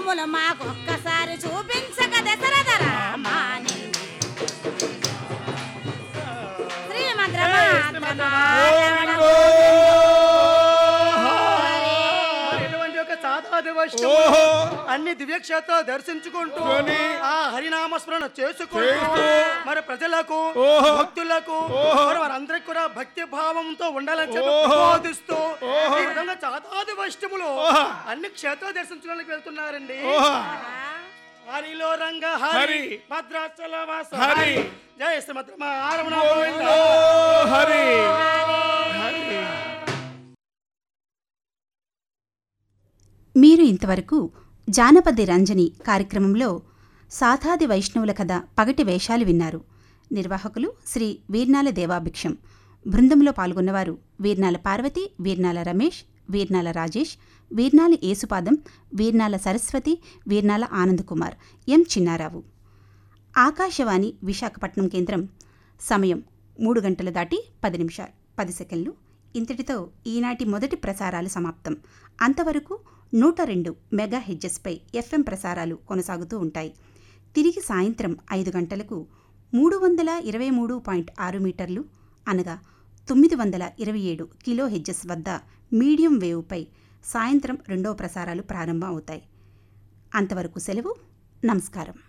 వైభవములు మాకొక్కసారి చూపించక దశరథ రామాని శ్రీమంత్ర మరి ఇటువంటి ఒక సాధారణ వైష్ణవు ఓహో అన్ని దివ్యక్షేత్రాలు దర్శించుకుంటూ కొని ఆ హరినామస్మరణ చేసుకుంటూ చేస్తూ మరి ప్రజలకు ఓహో. భక్తులకు ఓహో. మరి వారందరికి కూడా భక్తి భావంతో ఉండాలని చెప్పి ఓహో. బోధిస్తూ ఓహో. ఈ విధంగా చాతాది వైష్ణవులు ఓహో. అన్ని క్షేత్రాలు దర్శించడానికి వెళ్తున్నారండి ఓహో హరిలో రంగ హరి. హరి భద్రాచల వాస హరి. జయ శ్రీమద్ర ఆరమణ ఓ హరి హరి మీరు ఇంతవరకు జానపది రంజని కార్యక్రమంలో సాధాది వైష్ణవుల కథ పగటి వేషాలు విన్నారు నిర్వాహకులు శ్రీ వీర్నాల దేవాభిక్షం బృందంలో పాల్గొన్నవారు వీర్నాల పార్వతి వీర్నాల రమేష్ వీర్నాల రాజేష్ వీర్నాల ఏసుపాదం వీర్నాల సరస్వతి వీర్నాల ఆనందకుమార్ ఎం చిన్నారావు ఆకాశవాణి విశాఖపట్నం కేంద్రం సమయం మూడు గంటలు దాటి పది నిమిషాలు పది సెకండ్లు ఇంతటితో ఈనాటి మొదటి ప్రసారాలు సమాప్తం అంతవరకు నూట రెండు మెగా హెడ్జెస్పై ఎఫ్ఎం ప్రసారాలు కొనసాగుతూ ఉంటాయి తిరిగి సాయంత్రం ఐదు గంటలకు మూడు వందల ఇరవై మూడు పాయింట్ ఆరు మీటర్లు అనగా తొమ్మిది వందల ఇరవై ఏడు కిలో హెడ్జెస్ వద్ద మీడియం వేవ్పై సాయంత్రం రెండవ ప్రసారాలు ప్రారంభం అవుతాయి అంతవరకు సెలవు నమస్కారం